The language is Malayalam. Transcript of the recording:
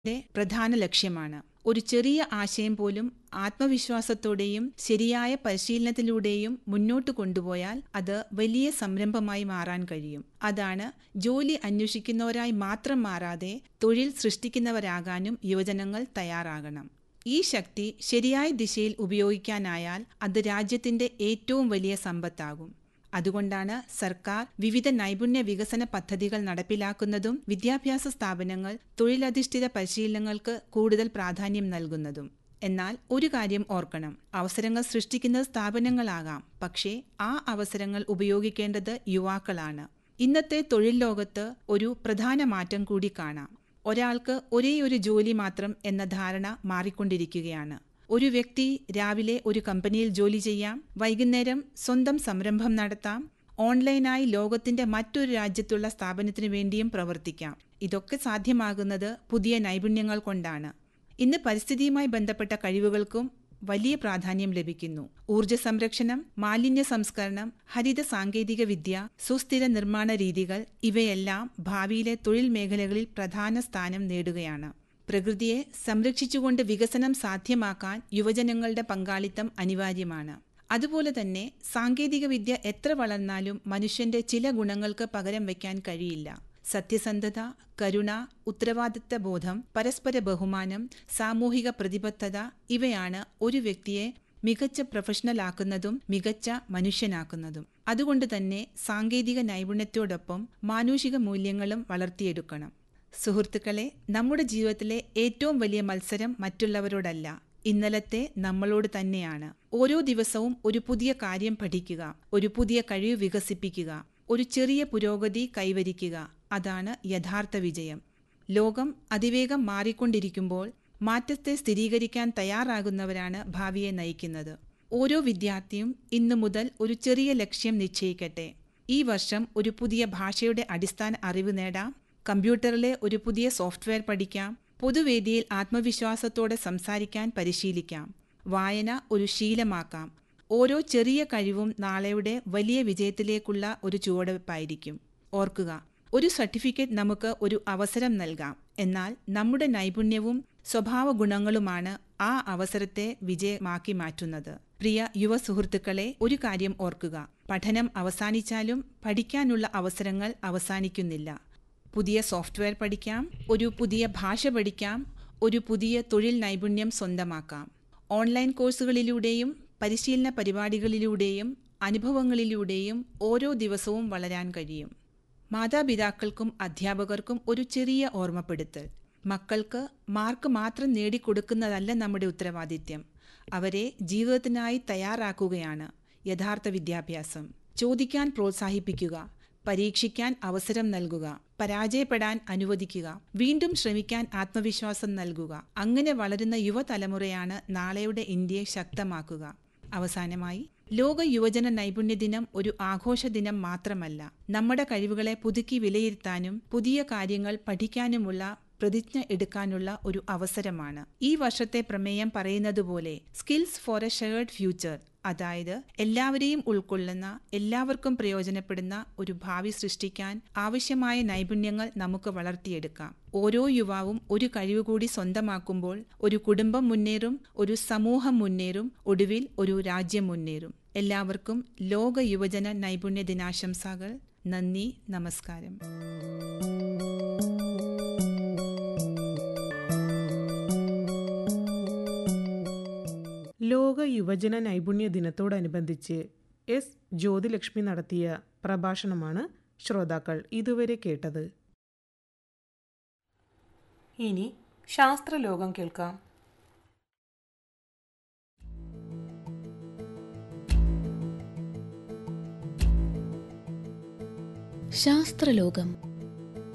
ന്റെ പ്രധാന ലക്ഷ്യമാണ് ഒരു ചെറിയ ആശയം പോലും ആത്മവിശ്വാസത്തോടെയും ശരിയായ പരിശീലനത്തിലൂടെയും മുന്നോട്ട് കൊണ്ടുപോയാൽ അത് വലിയ സംരംഭമായി മാറാൻ കഴിയും അതാണ് ജോലി അന്വേഷിക്കുന്നവരായി മാത്രം മാറാതെ തൊഴിൽ സൃഷ്ടിക്കുന്നവരാകാനും യുവജനങ്ങൾ തയ്യാറാകണം ഈ ശക്തി ശരിയായ ദിശയിൽ ഉപയോഗിക്കാനായാൽ അത് രാജ്യത്തിന്റെ ഏറ്റവും വലിയ സമ്പത്താകും അതുകൊണ്ടാണ് സർക്കാർ വിവിധ നൈപുണ്യ വികസന പദ്ധതികൾ നടപ്പിലാക്കുന്നതും വിദ്യാഭ്യാസ സ്ഥാപനങ്ങൾ തൊഴിലധിഷ്ഠിത പരിശീലനങ്ങൾക്ക് കൂടുതൽ പ്രാധാന്യം നൽകുന്നതും എന്നാൽ ഒരു കാര്യം ഓർക്കണം അവസരങ്ങൾ സൃഷ്ടിക്കുന്നത് സ്ഥാപനങ്ങളാകാം പക്ഷേ ആ അവസരങ്ങൾ ഉപയോഗിക്കേണ്ടത് യുവാക്കളാണ് ഇന്നത്തെ തൊഴിൽ ലോകത്ത് ഒരു പ്രധാന മാറ്റം കൂടി കാണാം ഒരാൾക്ക് ഒരേ ഒരു ജോലി മാത്രം എന്ന ധാരണ മാറിക്കൊണ്ടിരിക്കുകയാണ് ഒരു വ്യക്തി രാവിലെ ഒരു കമ്പനിയിൽ ജോലി ചെയ്യാം വൈകുന്നേരം സ്വന്തം സംരംഭം നടത്താം ഓൺലൈനായി ലോകത്തിന്റെ മറ്റൊരു രാജ്യത്തുള്ള സ്ഥാപനത്തിനു വേണ്ടിയും പ്രവർത്തിക്കാം ഇതൊക്കെ സാധ്യമാകുന്നത് പുതിയ നൈപുണ്യങ്ങൾ കൊണ്ടാണ് ഇന്ന് പരിസ്ഥിതിയുമായി ബന്ധപ്പെട്ട കഴിവുകൾക്കും വലിയ പ്രാധാന്യം ലഭിക്കുന്നു ഊർജ്ജ സംരക്ഷണം മാലിന്യ സംസ്കരണം ഹരിത സാങ്കേതിക വിദ്യ സുസ്ഥിര നിർമ്മാണ രീതികൾ ഇവയെല്ലാം ഭാവിയിലെ തൊഴിൽ മേഖലകളിൽ പ്രധാന സ്ഥാനം നേടുകയാണ് പ്രകൃതിയെ സംരക്ഷിച്ചുകൊണ്ട് വികസനം സാധ്യമാക്കാൻ യുവജനങ്ങളുടെ പങ്കാളിത്തം അനിവാര്യമാണ് അതുപോലെ തന്നെ സാങ്കേതികവിദ്യ എത്ര വളർന്നാലും മനുഷ്യന്റെ ചില ഗുണങ്ങൾക്ക് പകരം വയ്ക്കാൻ കഴിയില്ല സത്യസന്ധത കരുണ ഉത്തരവാദിത്ത ബോധം പരസ്പര ബഹുമാനം സാമൂഹിക പ്രതിബദ്ധത ഇവയാണ് ഒരു വ്യക്തിയെ മികച്ച പ്രൊഫഷണലാക്കുന്നതും മികച്ച മനുഷ്യനാക്കുന്നതും അതുകൊണ്ട് തന്നെ സാങ്കേതിക നൈപുണ്യത്തോടൊപ്പം മാനുഷിക മൂല്യങ്ങളും വളർത്തിയെടുക്കണം സുഹൃത്തുക്കളെ നമ്മുടെ ജീവിതത്തിലെ ഏറ്റവും വലിയ മത്സരം മറ്റുള്ളവരോടല്ല ഇന്നലത്തെ നമ്മളോട് തന്നെയാണ് ഓരോ ദിവസവും ഒരു പുതിയ കാര്യം പഠിക്കുക ഒരു പുതിയ കഴിവ് വികസിപ്പിക്കുക ഒരു ചെറിയ പുരോഗതി കൈവരിക്കുക അതാണ് യഥാർത്ഥ വിജയം ലോകം അതിവേഗം മാറിക്കൊണ്ടിരിക്കുമ്പോൾ മാറ്റത്തെ സ്ഥിരീകരിക്കാൻ തയ്യാറാകുന്നവരാണ് ഭാവിയെ നയിക്കുന്നത് ഓരോ വിദ്യാർത്ഥിയും ഇന്നു മുതൽ ഒരു ചെറിയ ലക്ഷ്യം നിശ്ചയിക്കട്ടെ ഈ വർഷം ഒരു പുതിയ ഭാഷയുടെ അടിസ്ഥാന അറിവ് നേടാം കമ്പ്യൂട്ടറിലെ ഒരു പുതിയ സോഫ്റ്റ്വെയർ പഠിക്കാം പൊതുവേദിയിൽ ആത്മവിശ്വാസത്തോടെ സംസാരിക്കാൻ പരിശീലിക്കാം വായന ഒരു ശീലമാക്കാം ഓരോ ചെറിയ കഴിവും നാളെയുടെ വലിയ വിജയത്തിലേക്കുള്ള ഒരു ചുവടുവയ്പായിരിക്കും ഓർക്കുക ഒരു സർട്ടിഫിക്കറ്റ് നമുക്ക് ഒരു അവസരം നൽകാം എന്നാൽ നമ്മുടെ നൈപുണ്യവും സ്വഭാവ ഗുണങ്ങളുമാണ് ആ അവസരത്തെ വിജയമാക്കി മാറ്റുന്നത് പ്രിയ യുവ സുഹൃത്തുക്കളെ ഒരു കാര്യം ഓർക്കുക പഠനം അവസാനിച്ചാലും പഠിക്കാനുള്ള അവസരങ്ങൾ അവസാനിക്കുന്നില്ല പുതിയ സോഫ്റ്റ്വെയർ പഠിക്കാം ഒരു പുതിയ ഭാഷ പഠിക്കാം ഒരു പുതിയ തൊഴിൽ നൈപുണ്യം സ്വന്തമാക്കാം ഓൺലൈൻ കോഴ്സുകളിലൂടെയും പരിശീലന പരിപാടികളിലൂടെയും അനുഭവങ്ങളിലൂടെയും ഓരോ ദിവസവും വളരാൻ കഴിയും മാതാപിതാക്കൾക്കും അധ്യാപകർക്കും ഒരു ചെറിയ ഓർമ്മപ്പെടുത്തൽ മക്കൾക്ക് മാർക്ക് മാത്രം നേടിക്കൊടുക്കുന്നതല്ല നമ്മുടെ ഉത്തരവാദിത്യം അവരെ ജീവിതത്തിനായി തയ്യാറാക്കുകയാണ് യഥാർത്ഥ വിദ്യാഭ്യാസം ചോദിക്കാൻ പ്രോത്സാഹിപ്പിക്കുക പരീക്ഷിക്കാൻ അവസരം നൽകുക പരാജയപ്പെടാൻ അനുവദിക്കുക വീണ്ടും ശ്രമിക്കാൻ ആത്മവിശ്വാസം നൽകുക അങ്ങനെ വളരുന്ന യുവതലമുറയാണ് നാളെയുടെ ഇന്ത്യയെ ശക്തമാക്കുക അവസാനമായി ലോക യുവജന നൈപുണ്യ ദിനം ഒരു ആഘോഷ ദിനം മാത്രമല്ല നമ്മുടെ കഴിവുകളെ പുതുക്കി വിലയിരുത്താനും പുതിയ കാര്യങ്ങൾ പഠിക്കാനുമുള്ള പ്രതിജ്ഞ എടുക്കാനുള്ള ഒരു അവസരമാണ് ഈ വർഷത്തെ പ്രമേയം പറയുന്നതുപോലെ skills for a shared future അതായത് എല്ലാവരെയും ഉൾക്കൊള്ളുന്ന എല്ലാവർക്കും പ്രയോജനപ്പെടുന്ന ഒരു ഭാവി സൃഷ്ടിക്കാൻ ആവശ്യമായ നൈപുണ്യങ്ങൾ നമുക്ക് വളർത്തിയെടുക്കാം ഓരോ യുവാവും ഒരു കഴിവ് കൂടി സ്വന്തമാക്കുമ്പോൾ ഒരു കുടുംബം മുന്നേറും ഒരു സമൂഹം മുന്നേറും ഒടുവിൽ ഒരു രാജ്യം മുന്നേറും എല്ലാവർക്കും ലോക യുവജന നൈപുണ്യ ദിനാശംസകൾ നന്ദി നമസ്കാരം ലോക യുവജന നൈപുണ്യ ദിനത്തോടനുബന്ധിച്ച് എസ് ജ്യോതിലക്ഷ്മി നടത്തിയ പ്രഭാഷണമാണ് ശ്രോതാക്കൾ ഇതുവരെ കേട്ടത് ഇനി ശാസ്ത്രലോകം കേൾക്കാം ശാസ്ത്രലോകം